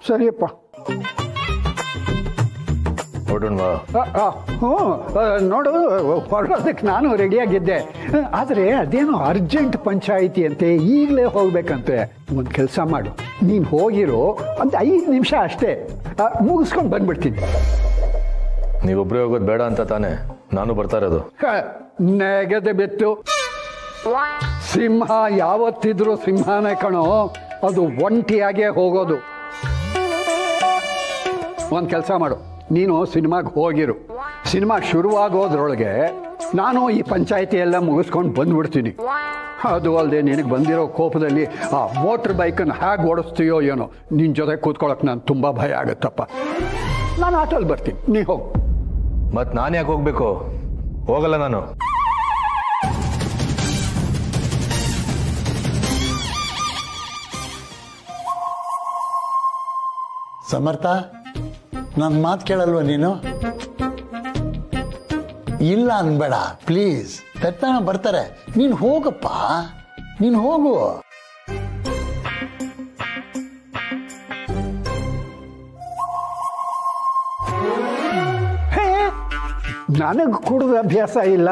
ಸರಿಯಪ್ಪ ಹೊರಡೋಣವಾ ಆ, ಆ, ಹ್ಞೂ ಆ, ನೋಡು ಹೊರಡೋದಕ್ಕೆ ನಾನು ರೆಡಿಯಾಗಿದ್ದೆ ಆದರೆ ಅದೇನೋ ಅರ್ಜೆಂಟ್ ಪಂಚಾಯಿತಿ ಅಂತೆ ಈಗಲೇ ಹೋಗ್ಬೇಕಂತೆ ಒಂದು ಕೆಲಸ ಮಾಡು ನೀನು ಹೋಗಿರೋ ಒಂದು ಐದು ನಿಮಿಷ ಅಷ್ಟೇ ಆ, ಮುಗಿಸ್ಕೊಂಡು ಬಂದ್ಬಿಡ್ತೀನಿ ನೀವೊಬ್ಬರೇ ಹೋಗೋದು ಬೇಡ ಅಂತ ತಾನೇ ನಾನು ಬರ್ತಾ ಇರೋದು ಹ, ನೆಗದೆ ಬೆತ್ತು ಸಿಂಹ ಯಾವತ್ತಿದ್ರೂ ಸಿಂಹನೇ ಕಣೋ ಅದು ಒಂಟಿಯಾಗೇ ಹೋಗೋದು ಒಂದು ಕೆಲಸ ಮಾಡು ನೀನು ಸಿನಿಮಾಗೆ ಹೋಗಿರು ಸಿನಿಮಾ ಶುರುವಾಗೋದ್ರೊಳಗೆ ನಾನು ಈ ಪಂಚಾಯತಿ ಎಲ್ಲ ಮುಗಿಸ್ಕೊಂಡು ಬಂದ್ಬಿಡ್ತೀನಿ ಅದು ಅಲ್ಲದೆ ನಿನಗೆ ಬಂದಿರೋ ಕೋಪದಲ್ಲಿ ಆ ಮೋಟ್ರ್ ಬೈಕನ್ನು ಹೇಗೆ ಓಡಿಸ್ತೀಯೋ ಏನೋ ನಿನ್ನ ಜೊತೆ ಕೂತ್ಕೊಳ್ಳೋಕೆ ನಾನು ತುಂಬ ಭಯ ಆಗುತ್ತಪ್ಪ ನಾನು ಆಟೋಲ್ಲಿ ಬರ್ತೀನಿ ನೀ ಹೋಗು ಮತ್ ನಾನು ಯಾಕೆ ಹೋಗ್ಬೇಕು ಹೋಗಲ್ಲ ನಾನು ಸಮರ್ಥ ನನ್ನ ಮಾತು ಕೇಳಲ್ವ ನೀನು ಇಲ್ಲ ಅನ್ಬೇಡ ಪ್ಲೀಸ್ ತಕ್ಷಣ ಬರ್ತಾರೆ ನೀನು ಹೋಗಪ್ಪ ನೀನು ಹೋಗು ಹೇ ನನಗೆ ಕುಡಿದ ಅಭ್ಯಾಸ ಇಲ್ಲ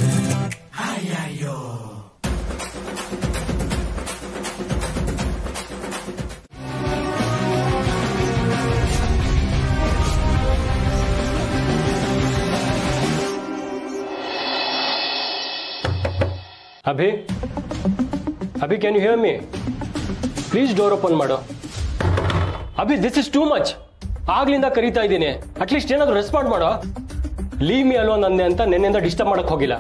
Abhi Abhi can you hear me please door open ಮಾಡು Abhi this is too much ಆಗ್ಲಿಂದ ಕರೀತಾ ಇದ್ದೀನಿ ಅಟ್ಲೀಸ್ಟ್ ಏನಾದ್ರು ರೆಸ್ಪಾಂಡ್ ಮಾಡೋ ಲೀವ್ ಮಿ ಅಲ್ವಾ ನಂದೆ ಅಂತ ನಿನ್ನೆಯಿಂದ ಡಿಸ್ಟರ್ಬ್ ಮಾಡಕ್ ಹೋಗಿಲ್ಲ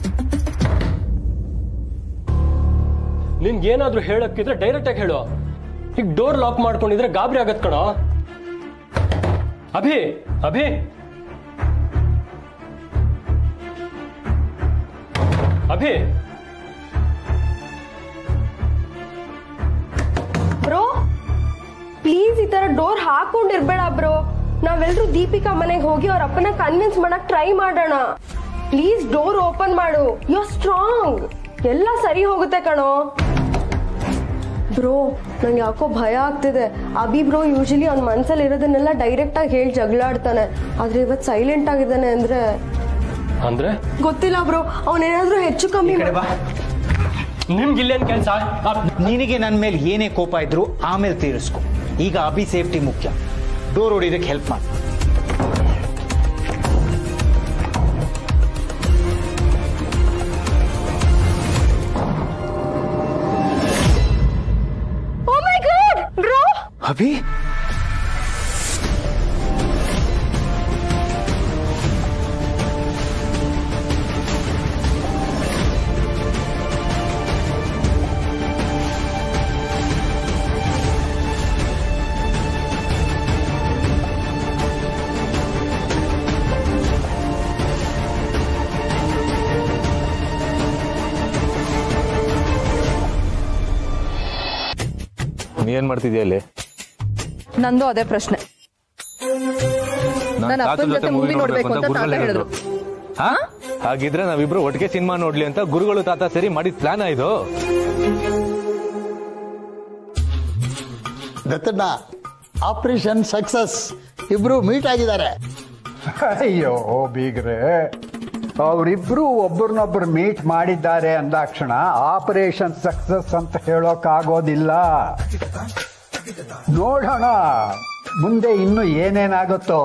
ನಿನ್ಗೆ ಏನಾದ್ರೂ ಹೇಳಕ್ಕಿದ್ರೆ ಡೈರೆಕ್ಟ್ ಆಗಿ ಹೇಳು ಈಗ ಡೋರ್ ಲಾಕ್ ಮಾಡ್ಕೊಂಡಿದ್ರೆ ಗಾಬರಿ ಆಗತ್ ಕಣೋ ಅಭಿ ಅಭಿ ಅಭಿ ಬ್ರೋ ಪ್ಲೀಸ್ ಈ ತರ ಡೋರ್ ಹಾಕೊಂಡಿರ್ಬೇಡ ಬ್ರೋ ನಾವೆಲ್ಲರೂ ದೀಪಿಕಾ ಮನೆಗೆ ಹೋಗಿ ಅವ್ರ ಅಪ್ಪನ ಕನ್ವಿನ್ಸ್ ಮಾಡಕ್ ಟ್ರೈ ಮಾಡೋಣ ಪ್ಲೀಸ್ ಡೋರ್ ಓಪನ್ ಮಾಡು ಯು ಆರ್ ಸ್ಟ್ರಾಂಗ್ ಎಲ್ಲ ಸರಿ ಹೋಗುತ್ತೆ ಕಣೋ ಬ್ರೋ ನಂಗೆ ಯಾಕೋ ಭಯ ಆಗ್ತಿದೆ ಅಭಿ ಬ್ರೋ ಯೂಶಲಿ ಅವ್ನ ಮನ್ಸಲ್ಲಿ ಇರೋದನ್ನೆಲ್ಲ ಡೈರೆಕ್ಟ್ ಆಗಿ ಹೇಳಿ ಜಗಳಾಡ್ತಾನೆ ಆದ್ರೆ ಇವತ್ತು ಸೈಲೆಂಟ್ ಆಗಿದ್ದಾನೆ ಅಂದ್ರೆ ಅಂದ್ರೆ ಗೊತ್ತಿಲ್ಲ ಬ್ರೋ ಅವನೇನಾದ್ರೂ ಹೆಚ್ಚು ಕಮ್ಮಿ ನಿಮ್ಗೆ ಇಲ್ಲೇನ್ ಕೆಲ್ಸ ನಿನಗೆ ನನ್ನ ಮೇಲೆ ಏನೇ ಕೋಪ ಇದ್ರು ಆಮೇಲೆ ತೀರಿಸ್ಕೊ ಈಗ ಅಭಿ ಸೇಫ್ಟಿ ಮುಖ್ಯ ಡೋರ್ ಹೊಡಿಯೋದಕ್ಕೆ ಹೆಲ್ಪ್ ಮಾಡಿ oh my god bro Abhi ನೀ ಏನ್ ಮಾಡ್ತಿದ್ಯಾ ಇಲ್ಲಿ ನಂದು ಅದೇ ಪ್ರಶ್ನೆ ನಾನ್ ನನ್ನ ತಾತನ್ ಅಪ್ಪನ ಜೊತೆ ಮೂವಿ ನೋಡ್ಬೇಕು ಅಂತ ತಾತ ಗುರುಗಳು ಹೇಳಿದ್ರು ಹಾ ಹಾಗಿದ್ರೆ ನಾವಿಬ್ರು ಒಟ್ಟಿಗೆ ಸಿನಿಮಾ ನೋಡ್ಲಿ ಅಂತ ಗುರುಗಳು ತಾತ ಸೇರಿ ಮಾಡಿದ ಪ್ಲಾನ್ ಇದು ದತ್ತಣ್ಣ ಆಪರೇಷನ್ ಸಕ್ಸಸ್ ಇಬ್ರು ಮೀಟ್ ಆಗಿದ್ದಾರೆ ಅಯ್ಯೋ ಬೀಗ್ರೆ ಅವರಿಬ್ರು ಒಬ್ಬರನ್ನೊಬ್ರು ಮೀಟ್ ಮಾಡಿದ್ದಾರೆ ಅಂದಾಕ್ಷಣ ಆಪರೇಷನ್ ಸಕ್ಸಸ್ ಅಂತ ಹೇಳೋಕ್ಕಾಗೋದಿಲ್ಲ ನೋಡೋಣ ಮುಂದೆ ಇನ್ನು ಏನೇನಾಗುತ್ತೋ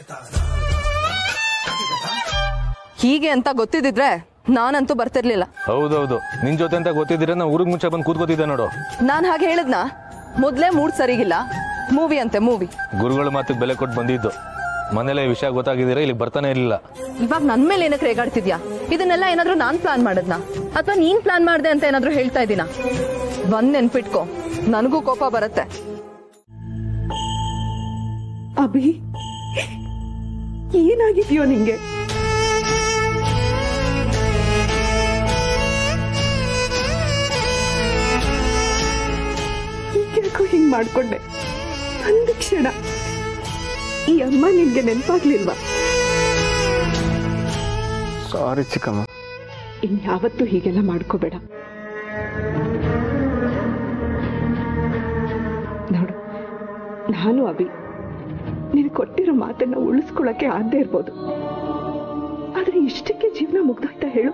ಹೀಗೆ ಅಂತ ಗೊತ್ತಿದ್ರೆ ನಾನಂತೂ ಬರ್ತಿರ್ಲಿಲ್ಲ ಹೌದೌದು ನಿನ್ ಜೊತೆ ಅಂತ ಗೊತ್ತಿದ್ರೆ ನಾ ಊರಿಗೆ ಮುಂಚೆ ಬಂದು ಕೂತ್ಕೋತಿದ್ದೆ ನೋಡು ನಾನ್ ಹಾಗೆ ಹೇಳಿದ್ನ ಮೊದ್ಲೇ ಮೂಡ್ ಸರಿಗಿಲ್ಲ ಮೂವಿ ಅಂತೆ ಮೂವಿ ಗುರುಗಳ ಮಾತಿಗೆ ಬೆಲೆ ಕೊಟ್ಟು ಬಂದಿದ್ದು ಮನೇಲೆ ಈ ವಿಷಯ ಗೊತ್ತಾಗಿದ್ದೀರಾ ಇಲ್ಲಿ ಬರ್ತಾನೆ ಇರಲಿಲ್ಲ ಇವಾಗ ನನ್ ಮೇಲೆ ಏನಕ್ಕೆ ರೇಗಾಡ್ತಿದ್ಯಾ ಇದನ್ನೆಲ್ಲ ಏನಾದ್ರೂ ನಾನ್ ಪ್ಲಾನ್ ಮಾಡದ್ನಾ ಅಥವಾ ನೀನ್ ಪ್ಲಾನ್ ಮಾಡ್ದೆ ಅಂತ ಏನಾದ್ರೂ ಹೇಳ್ತಾ ಇದ್ದೀನಾ ಬಂದ್ ನೆನ್ಪಿಟ್ಕೋ ನನಗೂ ಕೋಪ ಬರುತ್ತೆ ಅಭಿ ಏನಾಗಿದ್ಯೋ ನಿಂಗೆ ಈಗ್ಯಾಕೋ ಹಿಂಗ್ ಮಾಡ್ಕೊಂಡೆ ಒಂದು ಕ್ಷಣ ಈ ಅಮ್ಮ ನಿನ್ಗೆ ನೆನ್ಪಾಗ್ಲಿಲ್ವಾ ಸಾರಿ ಚಿಕ್ಕಮ್ಮ ಇನ್ಯಾವತ್ತೂ ಹೀಗೆಲ್ಲ ಮಾಡ್ಕೋಬೇಡ ನೋಡು ನಾನು ಅಭಿ ನೀನು ಕೊಟ್ಟಿರೋ ಮಾತನ್ನ ಉಳಿಸ್ಕೊಳಕ್ಕೆ ಆಗದೆ ಇರ್ಬೋದು ಆದ್ರೆ ಇಷ್ಟಕ್ಕೆ ಜೀವನ ಮುಗ್ದೋಯ್ತಾ ಹೇಳು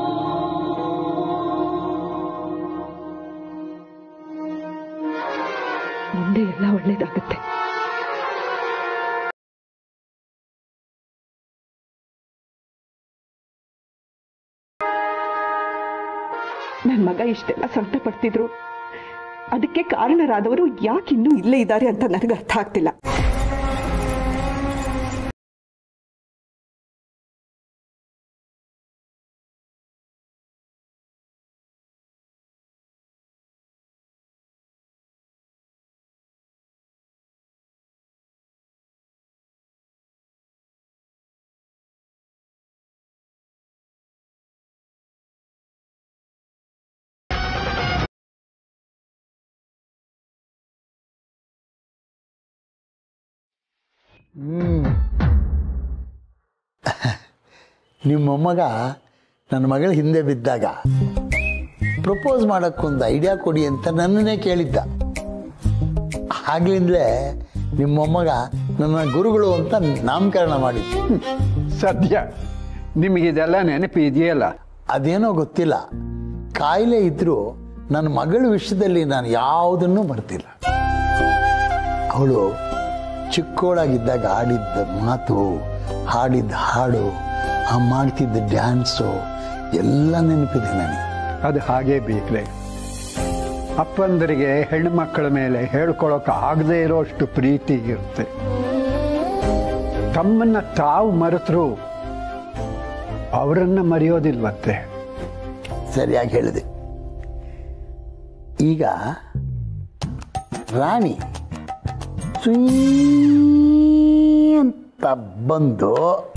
ಮುಂದೆ ಎಲ್ಲ ಒಳ್ಳೇದಾಗುತ್ತೆ ನನ್ನ ಮಗ ಇಷ್ಟೆಲ್ಲ ಸಂಕಟ ಪಡ್ತಿದ್ರು ಅದಕ್ಕೆ ಕಾರಣರಾದವರು ಯಾಕೆ ಇನ್ನೂ ಇಲ್ಲೇ ಇದ್ದಾರೆ ಅಂತ ನನಗೆ ಅರ್ಥ ಆಗ್ತಿಲ್ಲ ನಿಮ್ಮ ಮೊಮ್ಮಗ ನನ್ನ ಮಗಳ ಹಿಂದೆ ಬಿದ್ದಾಗ ಪ್ರಪೋಸ್ ಮಾಡೋಕ್ಕೊಂದು ಐಡಿಯಾ ಕೊಡಿ ಅಂತ ನನ್ನನ್ನೇ ಕೇಳಿದ್ದ ಆಗ್ಲಿಂದಲೇ ನಿಮ್ಮ ಮೊಮ್ಮಗ ನನ್ನ ಗುರುಗಳು ಅಂತ ನಾಮಕರಣ ಮಾಡಿದ್ದು ಸದ್ಯ ನಿಮಗಿದೆಲ್ಲ ನೆನಪು ಇದೆಯಲ್ಲ ಅದೇನೋ ಗೊತ್ತಿಲ್ಲ ಕಾಯಿಲೆ ಇದ್ರೂ ನನ್ನ ಮಗಳ ವಿಷಯದಲ್ಲಿ ನಾನು ಯಾವುದನ್ನೂ ಬರ್ತಿಲ್ಲ ಅವಳು ಚಿಕ್ಕೋಳಾಗಿದ್ದಾಗ ಆಡಿದ್ದ ಮಾತು ಹಾಡಿದ್ದ ಹಾಡು ಆ ಮಾಡ್ತಿದ್ದ ಡ್ಯಾನ್ಸು ಎಲ್ಲ ನೆನಪಿದೆ ನನಗೆ ಅದು ಹಾಗೇ ಬೇಕ್ರೆ ಅಪ್ಪಂದರಿಗೆ ಹೆಣ್ಣು ಮಕ್ಕಳ ಮೇಲೆ ಹೇಳ್ಕೊಳಕ್ ಆಗದೆ ಇರೋಷ್ಟು ಪ್ರೀತಿ ಇರುತ್ತೆ ತಮ್ಮನ್ನ ತಾವು ಮರೆತರು ಅವರನ್ನ ಮರೆಯೋದಿಲ್ವಂತೆ ಸರಿಯಾಗಿ ಹೇಳಿದೆ ಈಗ ರಾಣಿ ಸುಯ್ ಅಂತ ಬಂದು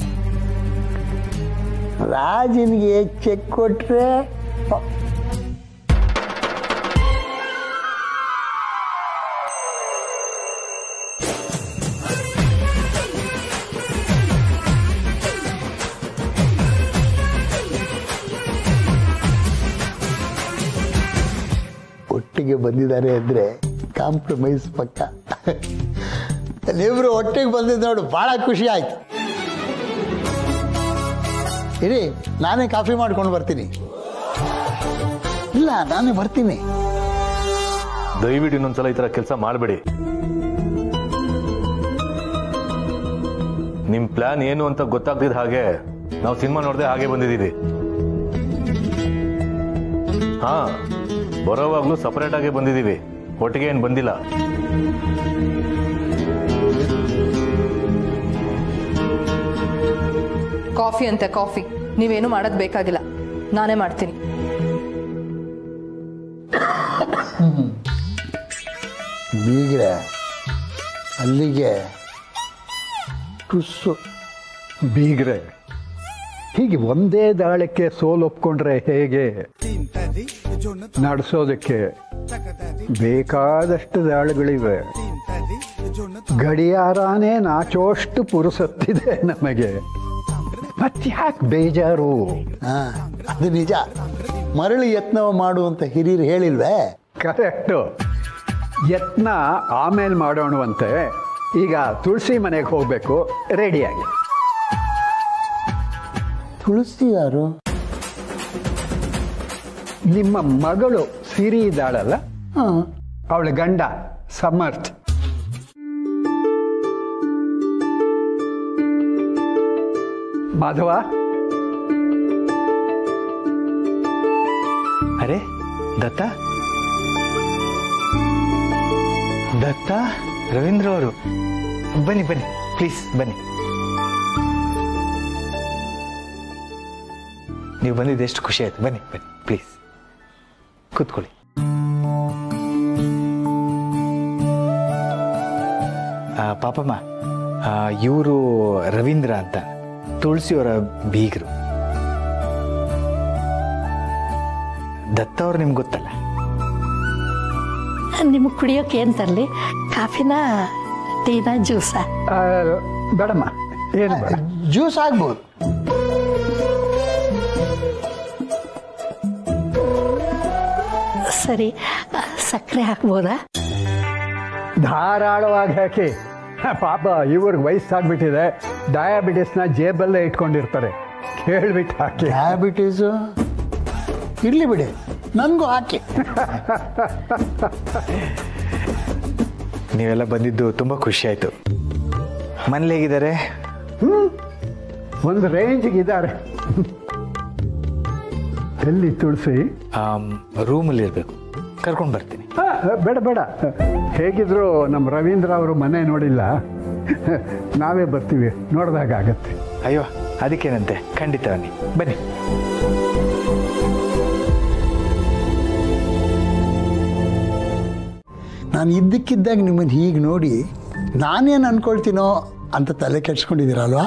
ರಾಜನಿಗೆ ಚೆಕ್ ಕೊಟ್ರೆ ಒಟ್ಟಿಗೆ ಬಂದಿದ್ದಾರೆ ಅಂದ್ರೆ ಕಾಂಪ್ರಮೈಸ್ ಪಕ್ಕ ನೀವಿಬ್ರು ಒಟ್ಟಿಗೆ ಬಂದಿದ್ದು ನೋಡು ಬಹಳ ಖುಷಿ ಆಯ್ತು ಇರಿ ನಾನೇ ಕಾಫಿ ಮಾಡ್ಕೊಂಡು ಬರ್ತೀನಿ ಇಲ್ಲ ನಾನೇ ಬರ್ತೀನಿ ದಯವಿಟ್ಟು ಇನ್ನೊಂದ್ಸಲ ಈ ತರ ಕೆಲಸ ಮಾಡಬೇಡಿ ನಿಮ್ ಪ್ಲಾನ್ ಏನು ಅಂತ ಗೊತ್ತಾಗ್ತಿದ್ ಹಾಗೆ ನಾವು ಸಿನಿಮಾ ನೋಡದೆ ಹಾಗೆ ಬಂದಿದ್ದೀವಿ ಹಾ ಬರೋವಾಗ್ಲೂ ಸಪರೇಟ್ ಆಗಿ ಬಂದಿದ್ದೀವಿ ಒಟ್ಟಿಗೆ ಏನು ಬಂದಿಲ್ಲ ಕಾಫಿ ಅಂತೆ ಕಾಫಿ ನೀವೇನು ಮಾಡೋದ್ ಬೇಕಾಗಿಲ್ಲ ನಾನೇ ಮಾಡ್ತೀನಿ ಬೀಗ್ರೆ ಅಲ್ಲಿಗೆ ಟುಸ್ಸು ಬೀಗ್ರೆ ಹೀಗೆ ಒಂದೇ ದಾಳಕ್ಕೆ ಸೋಲೊಪ್ಕೊಂಡ್ರೆ ಹೇಗೆ ನಡೆಸೋದಕ್ಕೆ ಬೇಕಾದಷ್ಟು ದಾಳಗಳಿವೆ ಗಡಿಯಾರನೇ ನಾಚೋಷ್ಟು ಪುರುಸತ್ತಿದೆ ನಮಗೆ ಮತ್ತ್ಯಾಕೆ ಬೇಜಾರು ಹಾ ಅದು ನಿಜ ಮರಳಿ ಯತ್ನ ಮಾಡು ಅಂತ ಹಿರಿಯರು ಹೇಳಿಲ್ವೇ ಕರೆಕ್ಟು ಯತ್ನ ಆಮೇಲೆ ಮಾಡೋಣವಂತೆ ಈಗ ತುಳಸಿ ಮನೆಗೆ ಹೋಗಬೇಕು ರೆಡಿಯಾಗಿ ತುಳಸಿ ಯಾರು ನಿಮ್ಮ ಮಗಳು ಸಿರಿ ಇದ್ದಾಳಲ್ಲ ಹಾ ಅವಳ ಗಂಡ ಸಮರ್ಥ್ ಮಾಧವ ಅರೆ ದತ್ತ ದತ್ತ ರವೀಂದ್ರ ಅವರು ಬನ್ನಿ ಬನ್ನಿ ಪ್ಲೀಸ್ ಬನ್ನಿ ನೀವು ಬಂದಿದ್ದು ಎಷ್ಟು ಖುಷಿ ಆಯ್ತು ಬನ್ನಿ ಬನ್ನಿ ಪ್ಲೀಸ್ ಕೂತ್ಕೊಳ್ಳಿ ಆ, ಪಾಪಮ್ಮ ಇವರು ರವೀಂದ್ರ ಅಂತ ತುಳಸಿಯವರ ಬೀಗರು ದತ್ತ ಅವ್ರು ನಿಮ್ಗೆ ಗೊತ್ತಲ್ಲ ನಿಮಗೆ ಕುಡಿಯೋಕೆ ಏನು ತರಲಿ ಕಾಫಿನ ಟೀನಾ ಜ್ಯೂಸಾ ಆ, ಬೇಡಮ್ಮ ಏನು ಬೇಡ ಜ್ಯೂಸ್ ಆಗ್ಬೋದು ಸರಿ ಸಕ್ಕರೆ ಹಾಕ್ಬೋದಾ ಧಾರಾಳವಾಗಿ ಹಾಕಿ ಪಾಪ ಇವ್ರಿಗೆ ವಯಸ್ಸಾಗ್ಬಿಟ್ಟಿದೆ ಡಯಾಬಿಟಿಸ್ನ ಜೇಬಲ್ಲೇ ಇಟ್ಕೊಂಡಿರ್ತಾರೆ ಕೇಳ್ಬಿಟ್ಟು ಹಾಕಿ ಡಯಾಬಿಟೀಸು ಇರಲಿ ಬಿಡಿ ನನಗೂ ಹಾಕಿ ನೀವೆಲ್ಲ ಬಂದಿದ್ದು ತುಂಬ ಖುಷಿ ಆಯಿತು ಮನೇಲಿ ಹೇಗಿದ್ದಾರೆ ಒಂದು ರೇಂಜ್ಗೆ ಇದ್ದಾರೆ ಎಲ್ಲಿ ತುಳಸಿ ರೂಮಲ್ಲಿ ಇರಬೇಕು ಕರ್ಕೊಂಡು ಬರ್ತೀನಿ ಆ, ಬೇಡ ಬೇಡ ಹೇಗಿದ್ರು ನಮ್ಮ ರವೀಂದ್ರ ಅವರು ಮನೆ ನೋಡಿಲ್ಲ ನಾವೇ ಬರ್ತೀವಿ ನೋಡಿದಾಗ ಆಗತ್ತೆ ಅಯ್ಯೋ ಅದಕ್ಕೇನಂತೆ ಖಂಡಿತ ಬನ್ನಿ ಬನ್ನಿ ನಾನು ಇದ್ದಕ್ಕಿದ್ದಾಗ ನಿಮ್ಮನ್ನು ಹೀಗೆ ನೋಡಿ ನಾನೇನು ಅನ್ಕೊಳ್ತೀನೋ ಅಂತ ತಲೆ ಕೆಡ್ಸ್ಕೊಂಡಿದ್ದೀರಲ್ವಾ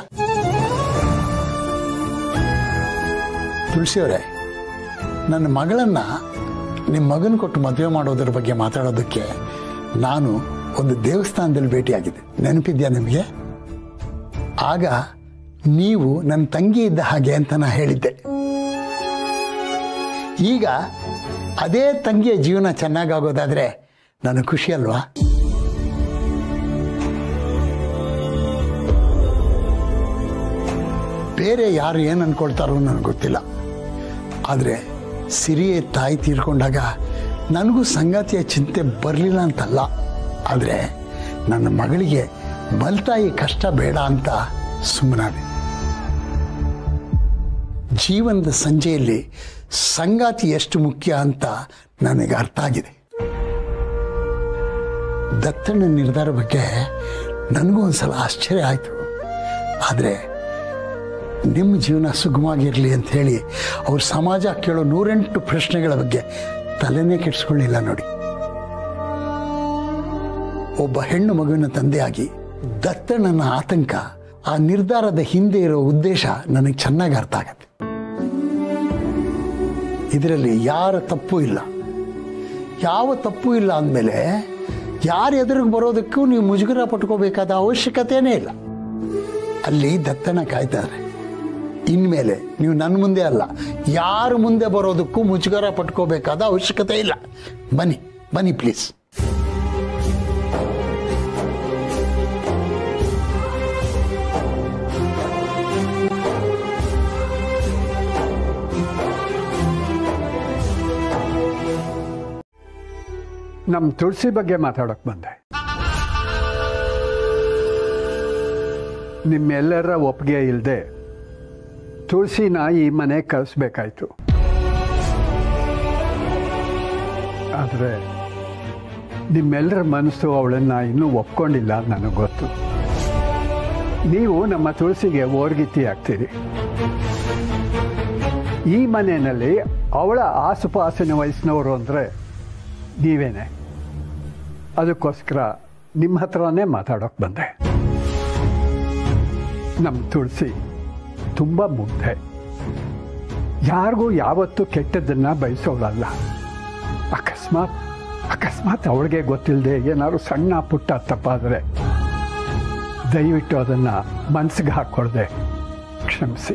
ತುಳಸಿಯವರೇ ನನ್ನ ಮಗಳನ್ನು ನಿಮ್ಮ ಮಗನ ಕೊಟ್ಟು ಮದುವೆ ಮಾಡೋದ್ರ ಬಗ್ಗೆ ಮಾತಾಡೋದಕ್ಕೆ ನಾನು ಒಂದು ದೇವಸ್ಥಾನದಲ್ಲಿ ಭೇಟಿಯಾಗಿದ್ದೆ ನೆನಪಿದ್ಯಾ ನಿಮಗೆ ಆಗ ನೀವು ನನ್ನ ತಂಗಿ ಇದ್ದ ಹಾಗೆ ಅಂತ ನಾ ಹೇಳಿದ್ದೆ ಈಗ ಅದೇ ತಂಗಿಯ ಜೀವನ ಚೆನ್ನಾಗಾಗೋದಾದ್ರೆ ನನಗೆ ಖುಷಿ ಅಲ್ವಾ ಬೇರೆ ಯಾರು ಏನು ಅನ್ಕೊಳ್ತಾರೋ ನನಗೆ ಗೊತ್ತಿಲ್ಲ ಆದರೆ ಸಿರಿಯ ತಾಯಿ ತೀರ್ಕೊಂಡಾಗ ನನಗೂ ಸಂಗಾತಿಯ ಚಿಂತೆ ಬರಲಿಲ್ಲ ಅಂತಲ್ಲ ಆದರೆ ನನ್ನ ಮಗಳಿಗೆ ಮಲ್ತಾಯಿ ಕಷ್ಟ ಬೇಡ ಅಂತ ಸುಮ್ಮನಾದೆ ಜೀವನದ ಸಂಜೆಯಲ್ಲಿ ಸಂಗಾತಿ ಎಷ್ಟು ಮುಖ್ಯ ಅಂತ ನನಗೆ ಅರ್ಥ ಆಗಿದೆ ದತ್ತಣ್ಣ ನಿರ್ಧಾರ ಬಗ್ಗೆ ನನಗೂ ಒಂದ್ಸಲ ಆಶ್ಚರ್ಯ ಆಯಿತು ಆದರೆ ನಿಮ್ಮ ಜೀವನ ಸುಗಮವಾಗಿರಲಿ ಅಂತ ಹೇಳಿ ಅವ್ರ ಸಮಾಜ ಕೇಳೋ ನೂರೆಂಟು ಪ್ರಶ್ನೆಗಳ ಬಗ್ಗೆ ತಲೆನೇ ಕೆಡಿಸ್ಕೊಳ್ಳಿಲ್ಲ ನೋಡಿ ಒಬ್ಬ ಹೆಣ್ಣು ಮಗುವಿನ ತಂದೆಯಾಗಿ ದತ್ತಣ್ಣನ ಆತಂಕ ಆ ನಿರ್ಧಾರದ ಹಿಂದೆ ಇರೋ ಉದ್ದೇಶ ನನಗೆ ಚೆನ್ನಾಗಿ ಅರ್ಥ ಆಗತ್ತೆ ಇದರಲ್ಲಿ ಯಾರ ತಪ್ಪು ಇಲ್ಲ ಯಾವ ತಪ್ಪು ಇಲ್ಲ ಅಂದಮೇಲೆ ಯಾರ ಎದುರಿಗೆ ಬರೋದಕ್ಕೂ ನೀವು ಮುಜುಗರ ಪಟ್ಕೋಬೇಕಾದ ಅವಶ್ಯಕತೆನೇ ಇಲ್ಲ ಅಲ್ಲಿ ದತ್ತಣ್ಣ ಕಾಯ್ತಾರೆ ಇನ್ಮೇಲೆ ನೀವು ನನ್ನ ಮುಂದೆ ಅಲ್ಲ ಯಾರು ಮುಂದೆ ಬರೋದಕ್ಕೂ ಮುಜುಗರ ಪಟ್ಕೋಬೇಕಾದ ಅವಶ್ಯಕತೆ ಇಲ್ಲ ಬನ್ನಿ ಬನ್ನಿ ಪ್ಲೀಸ್ ನಮ್ಮ ತುಳಸಿ ಬಗ್ಗೆ ಮಾತಾಡೋಕೆ ಬಂದೆ ನಿಮ್ಮೆಲ್ಲರ ಒಪ್ಪಿಗೆ ಇಲ್ಲದೆ ತುಳಸಿನ ಈ ಮನೆ ಕಳಿಸ್ಬೇಕಾಯ್ತು ಆದರೆ ನಿಮ್ಮೆಲ್ಲರ ಮನಸ್ಸು ಅವಳನ್ನು ಇನ್ನೂ ಒಪ್ಕೊಂಡಿಲ್ಲ ಅಂತ ನನಗೆ ಗೊತ್ತು ನೀವು ನಮ್ಮ ತುಳಸಿಗೆ ಓರ್ಗಿತ್ತಿ ಆಗ್ತೀರಿ ಈ ಮನೆಯಲ್ಲಿ ಅವಳ ಆಸುಪಾಸಿನ ವಯಸ್ಸಿನವರು ಅಂದರೆ ನೀವೇನೆ ಅದಕ್ಕೋಸ್ಕರ ನಿಮ್ಮ ಹತ್ರನೇ ಮಾತಾಡೋಕೆ ಬಂದೆ ನಮ್ಮ ತುಳಸಿ ತುಂಬ ಮುಗ್ಧೆ ಯಾರಿಗೂ ಯಾವತ್ತೂ ಕೆಟ್ಟದ್ದನ್ನು ಬಯಸೋಳಲ್ಲ ಅಕಸ್ಮಾತ್ ಅಕಸ್ಮಾತ್ ಅವಳಿಗೆ ಗೊತ್ತಿಲ್ಲದೆ ಏನಾದ್ರು ಸಣ್ಣ ಪುಟ್ಟ ತಪ್ಪಾದರೆ ದಯವಿಟ್ಟು ಅದನ್ನು ಮನಸ್ಸಿಗೆ ಹಾಕ್ಕೊಳ್ದೆ ಕ್ಷಮಿಸಿ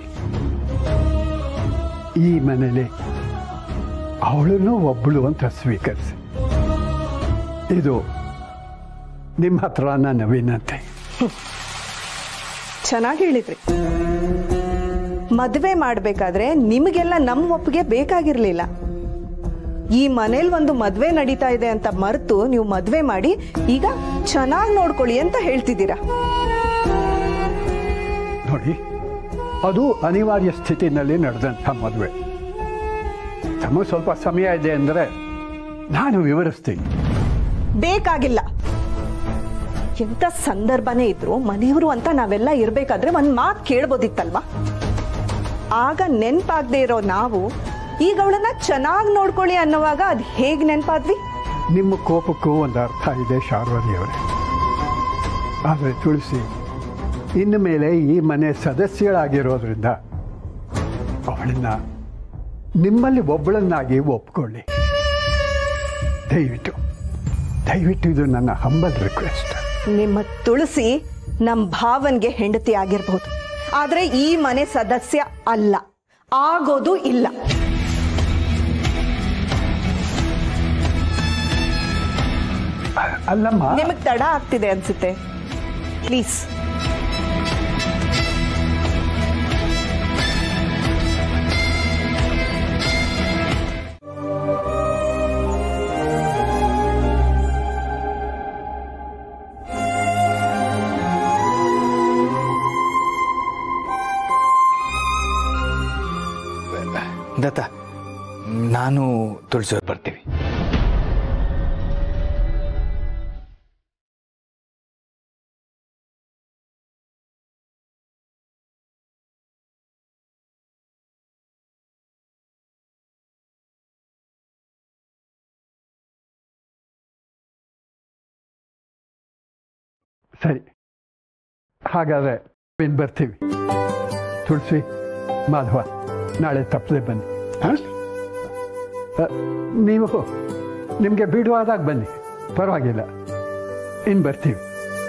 ಈ ಮನೇಲಿ ಅವಳನ್ನು ಒಬ್ಬಳು ಅಂತ ಸ್ವೀಕರಿಸಿ ಇದು ನಿಮ್ಮ ಹತ್ರ ನನ್ನ ವಿನಂತಿ ಚೆನ್ನಾಗಿ ಹೇಳಿದ್ರಿ ಮದುವೆ ಮಾಡಬೇಕಾದ್ರೆ ನಿಮಗೆಲ್ಲ ನಮ್ಮ ಒಪ್ಪಿಗೆ ಬೇಕಾಗಿರ್ಲಿಲ್ಲ ಈ ಮನೇಲಿ ಒಂದು ಮದುವೆ ನಡೀತಾ ಇದೆ ಅಂತ ಮರೆತು ನೀವು ಮದುವೆ ಮಾಡಿ ಈಗ ಚೆನ್ನಾಗಿ ನೋಡ್ಕೊಳ್ಳಿ ಅಂತ ಹೇಳ್ತಿದ್ದೀರಾ ನೋಡಿ ಅದು ಅನಿವಾರ್ಯ ಸ್ಥಿತಿನಲ್ಲಿ ನಡೆದಂಥ ಮದುವೆ ತಮಗೆ ಸ್ವಲ್ಪ ಸಮಯ ಇದೆ ಅಂದರೆ ನಾನು ವಿವರಿಸ್ತೀನಿ ಬೇಕಾಗಿಲ್ಲ ಎಂತ ಸಂದರ್ಭನೇ ಇದ್ರು ಮನೆಯವರು ಅಂತ ನಾವೆಲ್ಲ ಇರ್ಬೇಕಾದ್ರೆ ಒಂದ್ ಮಾತು ಕೇಳ್ಬೋದಿತ್ತಲ್ವಾ ಆಗ ನೆನ್ಪಾಗದೆ ಇರೋ ನಾವು ಈಗ ಅವಳನ್ನ ಚೆನ್ನಾಗಿ ನೋಡ್ಕೊಳ್ಳಿ ಅನ್ನೋವಾಗ ಅದ್ ಹೇಗ್ ನೆನ್ಪಾದ್ವಿ ನಿಮ್ಮ ಕೋಪಕ್ಕೂ ಒಂದು ಅರ್ಥ ಇದೆ ಶಾರ್ವರಿಯವರೇ ಆದರೆ ತುಳಸಿ ಇನ್ನು ಮೇಲೆ ಈ ಮನೆ ಸದಸ್ಯಳಾಗಿರೋದ್ರಿಂದ ಅವಳನ್ನ ನಿಮ್ಮಲ್ಲಿ ಒಬ್ಬಳನ್ನಾಗಿ ಒಪ್ಕೊಳ್ಳಿ ದಯವಿಟ್ಟು ದಯವಿಟ್ಟು ಇದು ನನ್ನ ಹಂಬಲ್ ರಿಕ್ವೆಸ್ಟ್ ನಿಮ್ಮ ತುಳಸಿ ನಮ್ ಭಾವನ್ಗೆ ಹೆಂಡತಿ ಆಗಿರ್ಬಹುದು ಆದ್ರೆ ಈ ಮನೆ ಸದಸ್ಯ ಅಲ್ಲ ಆಗೋದು ಇಲ್ಲ ಅಲ್ಲಮ್ಮ ನಿಮಗೆ ತಡ ಆಗ್ತಿದೆ ಅನ್ಸುತ್ತೆ ಪ್ಲೀಸ್ ದತ್ತ ನಾನು ತುಳಸಿಯವ್ರು ಬರ್ತೀವಿ ಸರಿ ಹಾಗಾದರೆ ಇನ್ನು ಬರ್ತೀವಿ ತುಳಸಿ ಮಾಧವ ನಾಳೆ ತಪ್ಪದೆ ಬನ್ನಿ ಹಾಂ ನೀವು ನಿಮಗೆ ಬಿಡುವಾದಾಗ ಬನ್ನಿ ಪರವಾಗಿಲ್ಲ ಇನ್ನು ಬರ್ತೀವಿ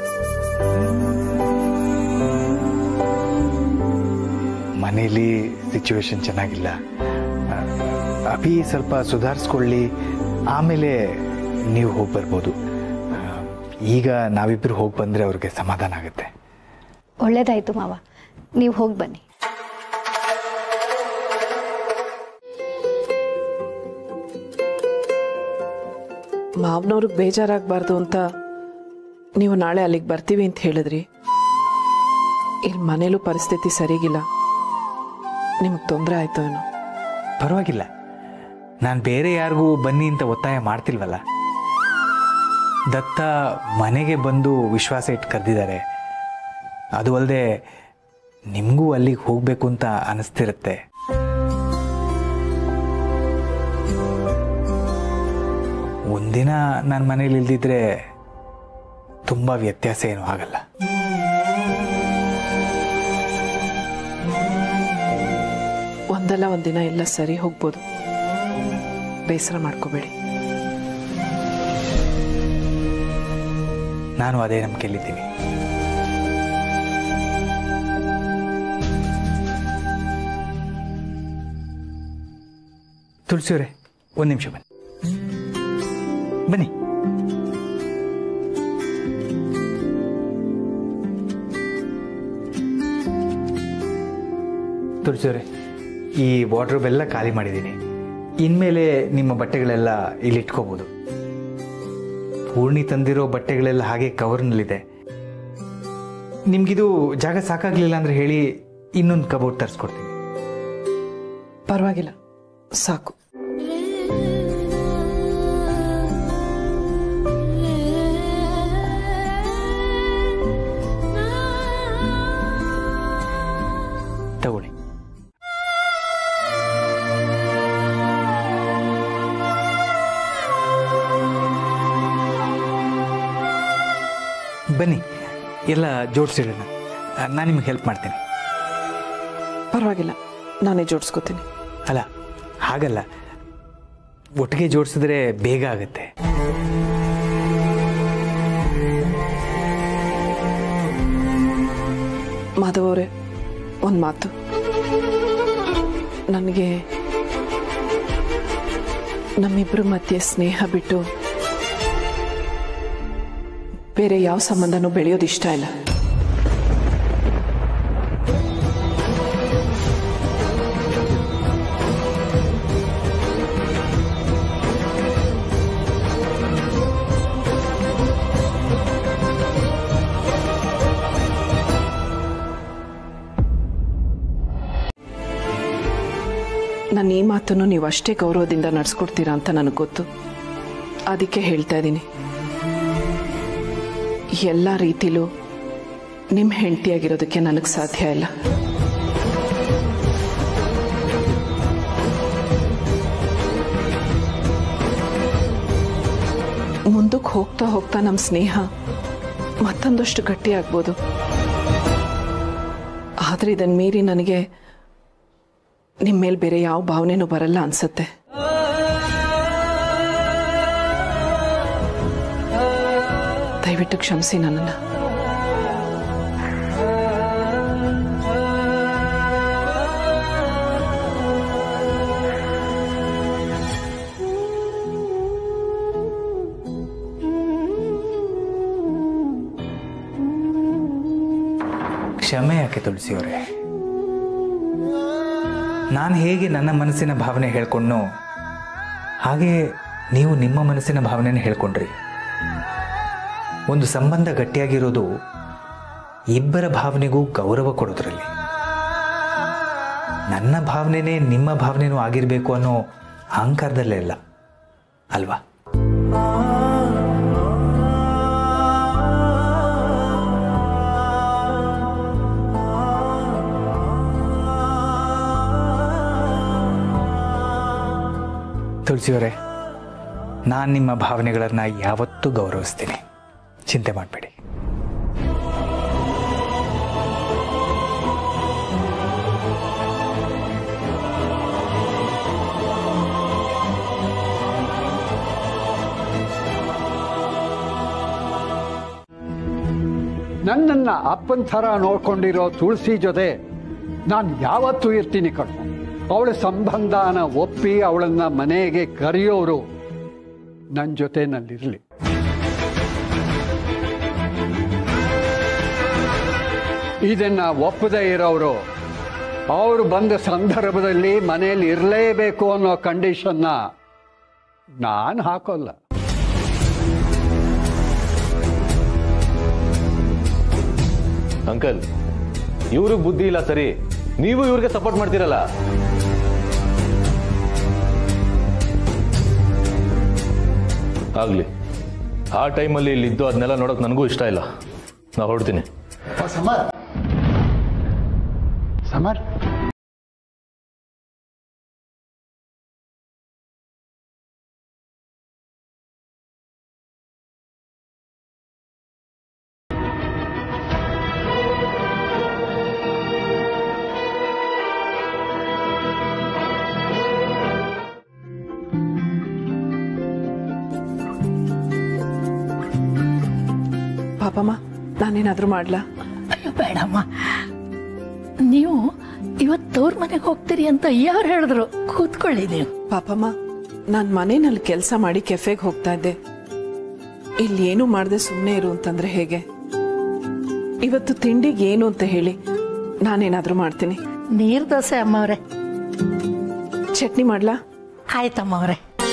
ಮನೇಲಿ ಸಿಚುವೇಶನ್ ಚೆನ್ನಾಗಿಲ್ಲ ಆ, ಅಭಿ ಸ್ವಲ್ಪ ಸುಧಾರಿಸ್ಕೊಳ್ಳಿ ಆಮೇಲೆ ನೀವು ಹೋಗಿ ಬರ್ಬೋದು ಆ, ಈಗ ನಾವಿಬ್ಬರು ಹೋಗಿ ಬಂದರೆ ಅವ್ರಿಗೆ ಸಮಾಧಾನ ಆಗುತ್ತೆ ಒಳ್ಳೇದಾಯ್ತು ಮಾವ ನೀವು ಹೋಗಿ ಬನ್ನಿ ಮಾವನವ್ರಿಗೆ ಬೇಜಾರಾಗಬಾರ್ದು ಅಂತ ನೀವು ನಾಳೆ ಅಲ್ಲಿಗೆ ಬರ್ತೀವಿ ಅಂತ ಹೇಳಿದ್ರಿ ಇಲ್ಲಿ ಮನೇಲೂ ಪರಿಸ್ಥಿತಿ ಸರಿಗಿಲ್ಲ ನಿಮಗೆ ತೊಂದರೆ ಆಯ್ತು ಏನೋ ಪರವಾಗಿಲ್ಲ ನಾನು ಬೇರೆ ಯಾರಿಗೂ ಬನ್ನಿ ಅಂತ ಒತ್ತಾಯ ಮಾಡ್ತಿಲ್ವಲ್ಲ ದತ್ತ ಮನೆಗೆ ಬಂದು ವಿಶ್ವಾಸ ಇಟ್ಟು ಕರೆದಿದ್ದಾರೆ ಅದು ಅಲ್ಲದೆ ನಿಮಗೂ ಅಲ್ಲಿಗೆ ಹೋಗಬೇಕು ಅಂತ ಅನಿಸ್ತಿರುತ್ತೆ ಒಂದಿನ ನಾನು ಮನೇಲಿ ಇಲ್ದಿದ್ರೆ ತುಂಬ ವ್ಯತ್ಯಾಸ ಏನೂ ಆಗಲ್ಲ ಒಂದಲ್ಲ ಒಂದಿನ ಎಲ್ಲ ಸರಿ ಹೋಗ್ಬೋದು ಬೇಸರ ಮಾಡ್ಕೋಬೇಡಿ ನಾನು ಅದೇ ನಂಬಿಕೆಯಲ್ಲಿದ್ದೀನಿ ತುಳಸಿಯವರೇ ಒಂದು ನಿಮಿಷ ಬನ್ನಿ ಬನ್ನಿ ತುಳಸಿಯವರೇ ಈ ವಾರ್ಡ್ರೋಬ್ ಎಲ್ಲ ಖಾಲಿ ಮಾಡಿದ್ದೀನಿ ಇನ್ಮೇಲೆ ನಿಮ್ಮ ಬಟ್ಟೆಗಳೆಲ್ಲ ಇಲ್ಲಿ ಇಟ್ಕೋಬೋದು ಪೂರ್ಣಿ ತಂದಿರೋ ಬಟ್ಟೆಗಳೆಲ್ಲ ಹಾಗೆ ಕವರ್ನಲ್ಲಿದೆ ನಿಮ್ಗಿದು ಜಾಗ ಸಾಕಾಗ್ಲಿಲ್ಲ ಅಂದ್ರೆ ಹೇಳಿ ಇನ್ನೊಂದು ಕಬೋರ್ಡ್ ತರಿಸ್ಕೊಡ್ತೀನಿ ಪರವಾಗಿಲ್ಲ ಸಾಕು ತಗೊಳ್ಳಿ ಬನ್ನಿ ಎಲ್ಲ ಜೋಡಿಸಿಡೋಣ ನಾನು ನಿಮ್ಗೆ ಹೆಲ್ಪ್ ಮಾಡ್ತೀನಿ ಪರವಾಗಿಲ್ಲ ನಾನೇ ಜೋಡಿಸ್ಕೋತೀನಿ ಅಲ್ಲ ಹಾಗಲ್ಲ ಒಟ್ಟಿಗೆ ಜೋಡಿಸಿದ್ರೆ ಬೇಗ ಆಗುತ್ತೆ ಮಾಧವ್ ಅವರೇ ಒಂದು ಮಾತು ನನಗೆ ನಮ್ಮಿಬ್ಬರ ಮಧ್ಯೆ ಸ್ನೇಹ ಬಿಟ್ಟು ಬೇರೆ ಯಾವ ಸಂಬಂಧನೂ ಬೆಳೆಯೋದು ಇಷ್ಟ ಇಲ್ಲ ನನ್ನ ಈ ಮಾತನ್ನು ನೀವು ಅಷ್ಟೇ ಗೌರವದಿಂದ ನಡ್ಸ್ಕೊಡ್ತೀರಾ ಅಂತ ನನಗೆ ಗೊತ್ತು ಅದಕ್ಕೆ ಹೇಳ್ತಾ ಇದ್ದೀನಿ ಎಲ್ಲ ರೀತಿಲೂ ನಿಮ್ಮ ಹೆಂಡತಿಯಾಗಿರೋದಕ್ಕೆ ನನಗೆ ಸಾಧ್ಯ ಇಲ್ಲ ಮುಂದಕ್ಕೆ ಹೋಗ್ತಾ ಹೋಗ್ತಾ ನಮ್ಮ ಸ್ನೇಹ ಮತ್ತೊಂದಷ್ಟು ಗಟ್ಟಿ ಆಗ್ಬೋದು ಆದರೆ ಇದನ್ನು ಮೀರಿ ನನಗೆ ನಿಮ್ಮ ಮೇಲೆ ಬೇರೆ ಯಾವ ಭಾವನೆನೂ ಬರಲ್ಲ ಅನ್ಸುತ್ತೆ ದಯವಿಟ್ಟು ಕ್ಷಮಿಸಿ ನನ್ನನ್ನು ಕ್ಷಮೆ ಯಾಕೆ ತುಳಸಿಯವರೇ ನಾನು ಹೇಗೆ ನನ್ನ ಮನಸ್ಸಿನ ಭಾವನೆ ಹೇಳ್ಕೊಂಡ್ನೋ ಹಾಗೆ ನೀವು ನಿಮ್ಮ ಮನಸ್ಸಿನ ಭಾವನೆನ ಹೇಳ್ಕೊಂಡ್ರಿ ಒಂದು ಸಂಬಂಧ ಗಟ್ಟಿಯಾಗಿರೋದು ಇಬ್ಬರ ಭಾವನೆಗೂ ಗೌರವ ಕೊಡೋದ್ರಲ್ಲಿ ನನ್ನ ಭಾವನೆನೇ ನಿಮ್ಮ ಭಾವನೆನೂ ಆಗಿರಬೇಕು ಅನ್ನೋ ಅಹಂಕಾರದಲ್ಲೇ ಇಲ್ಲ ಅಲ್ವಾ ತುಳಸಿಯವರೇ ನಾನು ನಿಮ್ಮ ಭಾವನೆಗಳನ್ನು ಯಾವತ್ತೂ ಗೌರವಿಸ್ತೀನಿ ಚಿಂತೆ ಮಾಡಬೇಡಿ ನನ್ನನ್ನು ಅಪ್ಪನ ಥರ ನೋಡ್ಕೊಂಡಿರೋ ತುಳಸಿ ಜೊತೆ ನಾನು ಯಾವತ್ತೂ ಇರ್ತೀನಿ ಕಣು ಅವಳ ಸಂಬಂಧನ ಒಪ್ಪಿ ಅವಳನ್ನ ಮನೆಗೆ ಕರೆಯೋರು ನನ್ನ ಜೊತೆ ನಲ್ಲಿರಲಿ ಇದನ್ನ ಒಪ್ಪದೇ ಇರೋರು ಅವರು ಬಂದ ಸಂದರ್ಭದಲ್ಲಿ ಮನೆಯಲ್ಲಿ ಇರಲೇಬೇಕು ಅನ್ನೋ ಕಂಡೀಷನ್ನ ನಾನು ಹಾಕೋಲ್ಲ ಅಂಕಲ್ ಇವ್ರಿಗೆ ಬುದ್ಧಿ ಇಲ್ಲ ಸರಿ ನೀವು ಇವ್ರಿಗೆ ಸಪೋರ್ಟ್ ಮಾಡ್ತೀರಲ್ಲ ಆಗ್ಲಿ ಆ ಟೈಮಲ್ಲಿ ಇಲ್ಲಿದ್ದು ಅದನ್ನೆಲ್ಲ ನೋಡೋಕೆ ನನಗೂ ಇಷ್ಟ ಇಲ್ಲ ನಾ ಹೊರಡ್ತೀನಿ ಸಮರ್ ಸಮರ್ ಪಾಪಮ್ಮ ನಾನೇನಾದ್ರೂ ಮಾಡ್ಲಾ ಅಯ್ಯೋ ಬೇಡಮ್ಮ ನೀವು ಇವತ್ತು ತವ್ರ ಮನೆಗೆ ಹೋಗ್ತೀರಿ ಅಂತ ಯಾರು ಹೇಳಿದ್ರು ಕೂತ್ಕೊಳ್ಳಿ ನೀವು ಪಾಪಮ್ಮ ನಾನು ಮನೆಯಲ್ಲಿ ಕೆಲಸ ಮಾಡಿ ಕೆಫೆಗೆ ಹೋಗ್ತಾ ಇದ್ದೆ ಇಲ್ಲಿ ಏನು ಮಾಡದೆ ಸುಮ್ಮನೆ ಇರು ಅಂತಂದ್ರೆ ಹೇಗೆ ಇವತ್ತು ತಿಂಡಿಗೆ ಏನು ಅಂತ ಹೇಳಿ ನಾನೇನಾದ್ರೂ ಮಾಡ್ತೀನಿ ನೀರ್ ದೋಸೆ ಅಮ್ಮವ್ರೆ ಚಟ್ನಿ ಮಾಡ್ಲಾ ಆಯ್ತಮ್ಮವ್ರೆ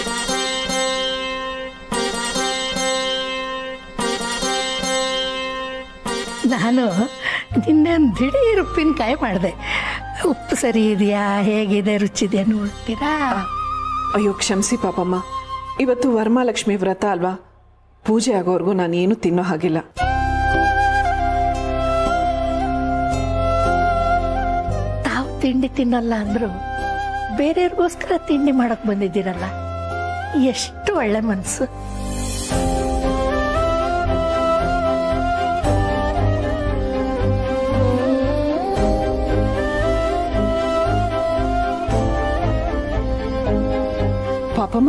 ನಾನು ನಿನ್ನೆ ಒಂದು ದಿಢೀರ್ ಉಪ್ಪಿನಕಾಯಿ ಮಾಡಿದೆ ಉಪ್ಪು ಸರಿ ಇದೆಯಾ ಹೇಗಿದೆ ರುಚಿದೆಯಾ ನೋಡ್ತೀರಾ ಅಯ್ಯೋ ಕ್ಷಮಿಸಿ ಪಾಪಮ್ಮ ಇವತ್ತು ವರಮಹಾಲಕ್ಷ್ಮಿ ವ್ರತ ಅಲ್ವಾ ಪೂಜೆ ಆಗೋವರೆಗೂ ನಾನು ಏನು ತಿನ್ನೋ ಹಾಗಿಲ್ಲ ತಾವು ತಿಂಡಿ ತಿನ್ನಲ್ಲ ಅಂದ್ರು ಬೇರೆಯವ್ರಿಗೋಸ್ಕರ ತಿಂಡಿ ಮಾಡಕ್ ಬಂದಿದ್ದೀರಲ್ಲ ಎಷ್ಟು ಒಳ್ಳೆ ಮನ್ಸು ಪಾಪಮ್ಮ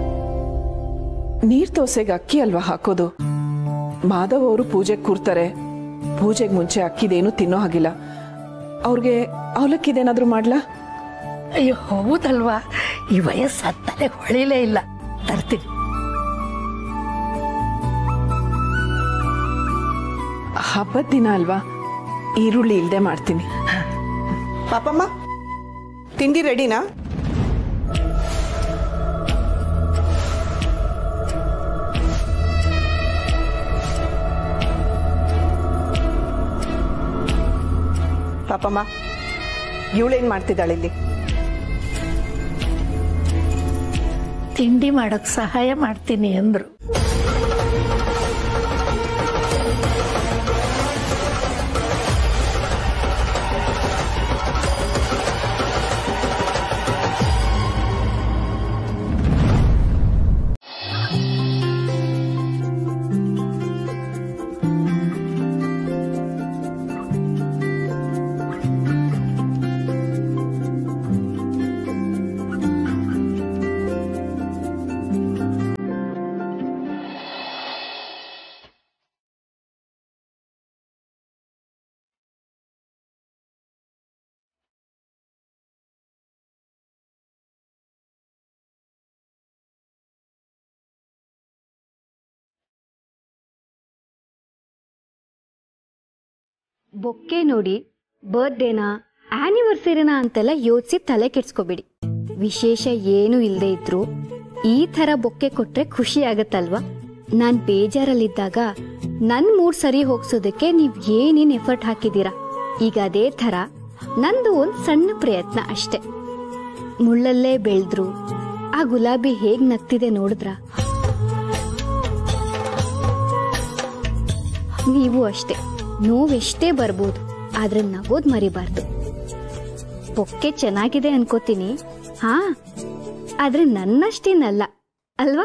ನೀರ್ ದೋಸೆಗೆ ಅಕ್ಕಿ ಅಲ್ವಾ ಹಾಕೋದು ಮಾಧವ್ ಅವರು ಪೂಜೆಗೆ ಕೂರ್ತಾರೆ ಪೂಜೆಗೆ ಮುಂಚೆ ಅಕ್ಕಿದೇನು ತಿನ್ನೋ ಹಾಗಿಲ್ಲ ಅವ್ರಿಗೆ ಅವಲಕ್ಕಿದೇನಾದ್ರೂ ಮಾಡ್ಲಾ ಅಯ್ಯೋ ಹೌದಲ್ವಾ ಈ ವಯಸ್ಸು ಹತ್ತಲೆ ಹೊಳಿಲೇ ಇಲ್ಲ ತರ್ತೀನಿ ಹಬ್ಬದ ದಿನ ಅಲ್ವಾ ಈರುಳ್ಳಿ ಇಲ್ದೆ ಮಾಡ್ತೀನಿ ಪಾಪಮ್ಮ ತಿಂಡಿ ರೆಡಿನಾ ಪಾಪಮ್ಮ ಇವಳೇನ್ ಮಾಡ್ತಿದ್ದಾಳೆ ಇಲ್ಲಿ ತಿಂಡಿ ಮಾಡಕ್ ಸಹಾಯ ಮಾಡ್ತೀನಿ ಅಂದ್ರು ಬೊಕ್ಕೆ ನೋಡಿ ಬರ್ತ್ಡೇನಾ ಆನಿವರ್ಸರಿನಾ ಅಂತೆಲ್ಲ ಯೋಚಿಸಿ ತಲೆ ಕೆಡ್ಸ್ಕೊಬೇಡಿ ವಿಶೇಷ ಏನು ಇಲ್ಲದೆ ಇದ್ರು ಈ ಥರ ಬೊಕ್ಕೆ ಕೊಟ್ರೆ ಖುಷಿ ಆಗತ್ತಲ್ವಾ ನಾನ್ ಬೇಜಾರಲ್ಲಿದ್ದಾಗ ನನ್ ಮೂಡ್ ಸರಿ ಹೋಗ್ಸೋದಕ್ಕೆ ನೀವ್ ಏನೇನ್ ಎಫರ್ಟ್ ಹಾಕಿದೀರಾ ಈಗ ಅದೇ ಥರ ನಂದು ಒಂದ್ ಸಣ್ಣ ಪ್ರಯತ್ನ ಅಷ್ಟೆ ಮುಳ್ಳಲ್ಲೇ ಬೆಳೆದ್ರು ಆ ಗುಲಾಬಿ ಹೇಗ್ ನಗ್ತಿದೆ ನೋಡಿದ್ರಾ ನೀವು ಅಷ್ಟೇ ನೋವೆಷ್ಟೇ ಬರ್ಬೋದು ಆದ್ರೆ ನಗೋದ್ ಮರಿಬಾರ್ದು ಬೊಕ್ಕೆ ಚೆನ್ನಾಗಿದೆ ಅನ್ಕೋತೀನಿ ಹಾ ಆದ್ರೆ ನನ್ನಷ್ಟೇನಲ್ಲ ಅಲ್ವಾ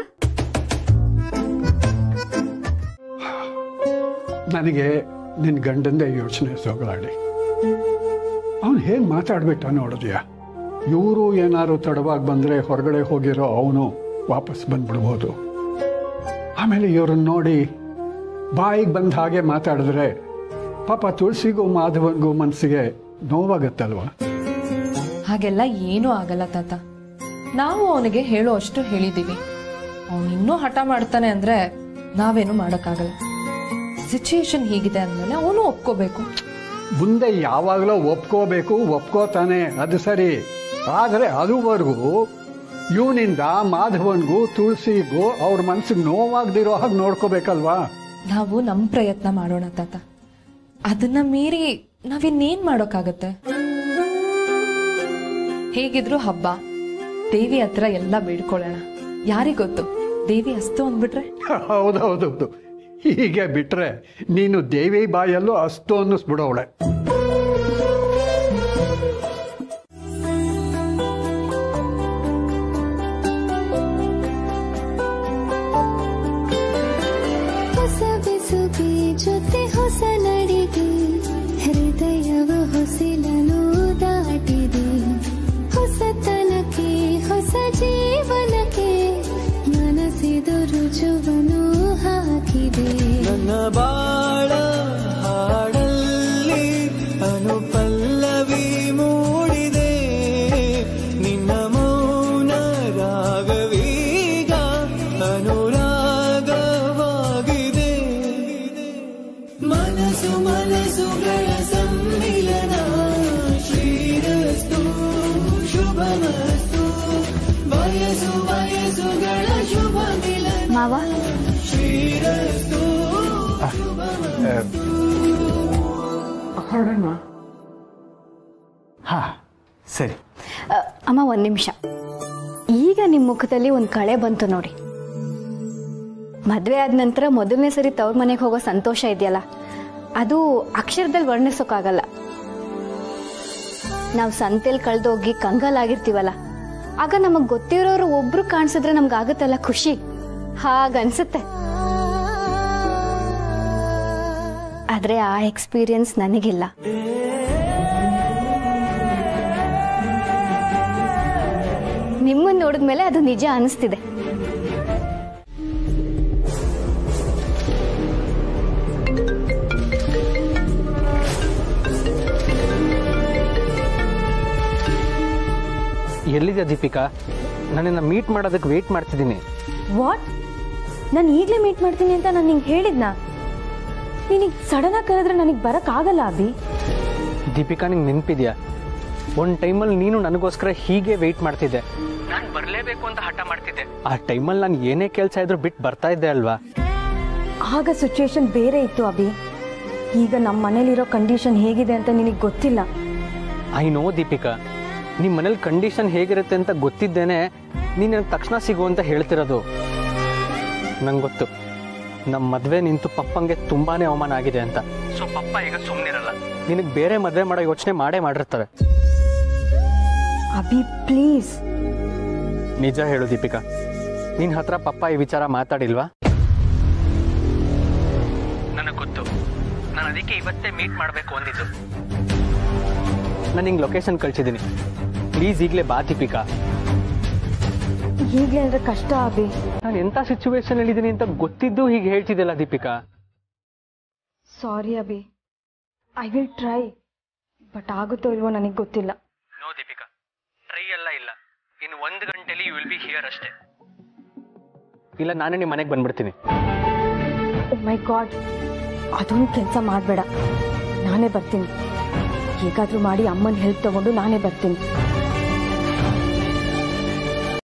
ನನಗೆ ನಿನ್ನ ಗಂಡಂದೇ ಯೋಚನೆ ಸೊಗಲಾಡಿ ಅವನು ಹೇಗೆ ಮಾತಾಡ್ಬಿಟ್ಟ ನೋಡಿದ್ಯಾ ಇವರು ಏನಾದ್ರು ತಡವಾಗಿ ಬಂದರೆ ಹೊರಗಡೆ ಹೋಗಿರೋ ಅವನು ವಾಪಸ್ ಬಂದ್ಬಿಡ್ಬೋದು ಆಮೇಲೆ ಇವ್ರನ್ನ ನೋಡಿ ಬಾಯಿಗೆ ಬಂದ ಹಾಗೆ ಮಾತಾಡಿದ್ರೆ ಪಾಪ ತುಳಸಿಗೂ ಮಾಧವನ್ಗೂ ಮನಸ್ಸಿಗೆ ನೋವಾಗತ್ತಲ್ವಾ ಹಾಗೆಲ್ಲ ಏನೂ ಆಗಲ್ಲ ತಾತ ನಾವು ಅವನಿಗೆ ಹೇಳೋ ಅಷ್ಟು ಹೇಳಿದ್ದೀವಿ ಅವನು ಇನ್ನೂ ಹಠ ಮಾಡ್ತಾನೆ ಅಂದ್ರೆ ನಾವೇನು ಮಾಡೋಕ್ಕಾಗಲ್ಲ ಸಿಚುಯೇಷನ್ ಹೀಗಿದೆ ಅಂದಮೇಲೆ ಅವನು ಒಪ್ಕೋಬೇಕು ಮುಂದೆ ಯಾವಾಗಲೂ ಒಪ್ಕೋಬೇಕು ಒಪ್ಕೋತಾನೆ ಅದು ಸರಿ ಆದರೆ ಅದುವರೆಗೂ ಇವನಿಂದ ಮಾಧವನ್ಗೂ ತುಳಸಿಗೂ ಅವ್ರ ಮನ್ಸಿಗೆ ನೋವಾಗ್ದಿರೋ ಹಾಗೆ ನೋಡ್ಕೋಬೇಕಲ್ವಾ ನಾವು ನಮ್ಮ ಪ್ರಯತ್ನ ಮಾಡೋಣ ತಾತ ಅದನ್ನ ಮೀರಿ ನಾವಿನ್ನೇನ್ ಮಾಡೋಕ್ಕಾಗತ್ತೆ ಹೇಗಿದ್ರು ಹಬ್ಬ ದೇವಿ ಹತ್ರ ಎಲ್ಲ ಬೇಡ್ಕೊಳ್ಳೋಣ ಯಾರಿಗೊತ್ತು ದೇವಿ ಅಸ್ತು ಅಂದ್ಬಿಟ್ರೆ ಹೌದೌದೌದು ಹೀಗೆ ಬಿಟ್ರೆ ನೀನು ದೇವಿ ಬಾಯಲ್ಲೂ ಅಸ್ತು ಅನ್ನಿಸ್ಬಿಡವಳೆ ಹೊಸ ಬೆಸುಗೆ ಜೊತೆ ಹೊಸ ನಡಿಗೆ ಹೃದಯವ ಹೊಸಿಲನು ದಾಟಿದೆ ಹೊಸತನಕ್ಕೆ ಹೊಸ ಜೀವನಕ್ಕೆ ಮನಸ್ಸಿದು ರುಜುವನು ಹಾಕಿದೆ ನನ್ನ ಬಾಳ ಹಾಡಲ್ಲಿ ಅನುಪಲ್ಲವಿ ಮೂಡಿದೆ ನಿನ್ನ ಮೌನ ರಾಗವೀಗ ಅನುರಾಗವಾಗಿದೆ ಮನಸ್ಸು ಮನಸ್ಸುಗಳ ಸಮ್ಮಿಲನ ಶ್ರೀರಸ್ತು ಶುಭಮಸ್ತು ವಯಸ್ಸು ವಯಸ್ಸುಗಳ ಶುಭ ಮಿಲನ ಮಾವ ಶ್ರೀರಸ್ತು ಹೊರಡೋಣ ಹಾ ಸರಿ ಅ, ಅಮ್ಮ ಒಂದ್ ನಿಮಿಷ ಈಗ ನಿಮ್ ಮುಖದಲ್ಲಿ ಒಂದ್ ಕಳೆ ಬಂತು ನೋಡಿ ಮದ್ವೆ ಆದ ನಂತರ ಮೊದಲನೇ ಸರಿ ತವ್ರ ಮನೆಗೆ ಹೋಗೋ ಸಂತೋಷ ಇದೆಯಲ್ಲ ಅದು ಅಕ್ಷರದಲ್ಲಿ ವರ್ಣಿಸೋಕ್ಕಾಗಲ್ಲ ನಾವು ಸಂತೆಲ್ ಕಳ್ದೋಗಿ ಕಂಗಾಲಾಗಿರ್ತೀವಲ್ಲ ಆಗ ನಮಗ್ ಗೊತ್ತಿರೋರು ಒಬ್ರು ಕಾಣಿಸಿದ್ರೆ ನಮ್ಗೆ ಆಗುತ್ತಲ್ಲ ಖುಷಿ ಹಾಗನ್ಸುತ್ತೆ ಆದ್ರೆ ಆ ಎಕ್ಸ್ಪೀರಿಯನ್ಸ್ ನನಗಿಲ್ಲ ನಿಮ್ಮನ್ನ ನೋಡಿದ್ಮೇಲೆ ಅದು ನಿಜ ಅನಿಸ್ತಿದೆ ಎಲ್ಲಿದೆ ದೀಪಿಕಾ ನನ್ನನ್ನು ಮೀಟ್ ಮಾಡೋದಕ್ಕೆ ವೇಟ್ ಮಾಡ್ತಿದ್ದೀನಿ ವಾಟ್ ನಾನು ಈಗಲೇ ಮೀಟ್ ಮಾಡ್ತೀನಿ ಅಂತ ನಾನು ನಿಂಗೆ ಹೇಳಿದ್ನಾ ನಿನಗೆ ಸಡನ್ ಆಗಿ ಕರೆದ್ರೆ ನನಗೆ ಬರೋಕ್ಕಾಗಲ್ಲ ಅಭಿ ದೀಪಿಕಾ ನಿಂಗೆ ನೆನಪಿದ್ಯಾ ಒಂದು ಟೈಮಲ್ಲಿ ನೀನು ನನಗೋಸ್ಕರ ಹೀಗೆ ವೆಯ್ಟ್ ಮಾಡ್ತಿದ್ದೆ ನಾನು ಬರಲೇಬೇಕು ಅಂತ ಹಠ ಮಾಡ್ತಿದ್ದೆ ಆ ಟೈಮಲ್ಲಿ ನಾನು ಏನೇ ಕೆಲಸ ಇದ್ರೂ ಬಿಟ್ಟು ಬರ್ತಾ ಇದ್ದೆ ಅಲ್ವಾ ಆಗ ಸಿಚುವೇಶನ್ ಬೇರೆ ಇತ್ತು ಅಭಿ ಈಗ ನಮ್ಮ ಮನೇಲಿರೋ ಕಂಡೀಷನ್ ಹೇಗಿದೆ ಅಂತ ನಿನಗೆ ಗೊತ್ತಿಲ್ಲ ಐ ನೋ ದೀಪಿಕಾ ನಿಮ್ಮ ಮನೇಲಿ ಕಂಡೀಷನ್ ಹೇಗಿರುತ್ತೆ ಅಂತ ಗೊತ್ತಿದ್ದೇನೆ ನೀನು ನನಗೆ ತಕ್ಷಣ ಸಿಗು ಅಂತ ಹೇಳ್ತಿರೋದು ನಂಗೆ ಗೊತ್ತು ನಮ್ಮ ಮದುವೆ ನಿಂತು ಪಪ್ಪಂಗೆ ತುಂಬಾನೇ ಅವಮಾನ ಆಗಿದೆ ಅಂತ ಸೊ ಪಪ್ಪ ಈಗ ಸುಮ್ಮನಿರಲ್ಲ ನಿನಗೆ ಬೇರೆ ಮದುವೆ ಮಾಡೋ ಯೋಚನೆ ಮಾಡೇ ಮಾಡಿರ್ತಾರೆ ಅಭಿ ಪ್ಲೀಸ್ ನಿಜ ಹೇಳು ದೀಪಿಕಾ ನಿನ್ನ ಹತ್ರ ಪಪ್ಪ ಈ ವಿಚಾರ ಮಾತಾಡಿಲ್ವಾ ನನಗೆ ಗೊತ್ತು ನಾನು ಅದಕ್ಕೆ ಇವತ್ತೇ ಮೀಟ್ ಮಾಡಬೇಕು ಅಂದಿದ್ದು ನಾನು ನಿಂಗೆ ಲೊಕೇಶನ್ ಕಳ್ಸಿದ್ದೀನಿ ಪ್ಲೀಸ್ ಈಗಲೇ ಬಾ ದೀಪಿಕಾ ಈಗಲೇ ಅಂದ್ರೆ ಕಷ್ಟ ಅಭಿ ನಾನು ಎಂಥ ಸಿಚುವೇಶನ್ ಇದ್ದೀನಿ ಅಂತ ಗೊತ್ತಿದ್ದು ಹೀಗೆ ಹೇಳ್ತಿದ್ದೆಲ್ಲ Deepika sorry Abhi I will try but ಆಗುತ್ತೋ ಇಲ್ವೋ ನನಗೆ ಗೊತ್ತಿಲ್ಲ ನೋ ದೀಪಿಕಾ ಟ್ರೈ ಎಲ್ಲ ಇಲ್ಲ ಇನ್ನು ಒಂದು ಗಂಟೆಲಿ ಯು ವಿಲ್ ಬಿ ಹಿಯರ್ ಅಷ್ಟೇ ಇಲ್ಲ ನಾನೇ ನಿಮ್ಮ ಮನೆಗೆ ಬಂದ್ಬಿಡ್ತೀನಿ ಓ ಮೈ ಗಾಡ್ ಅದೊಂದು ಕೆಲಸ ಮಾಡಬೇಡ ನಾನೇ ಬರ್ತೀನಿ ಹೇಗಾದ್ರೂ ಮಾಡಿ ಅಮ್ಮನ ಹೆಲ್ಪ್ ತಗೊಂಡು ನಾನೇ ಬರ್ತೀನಿ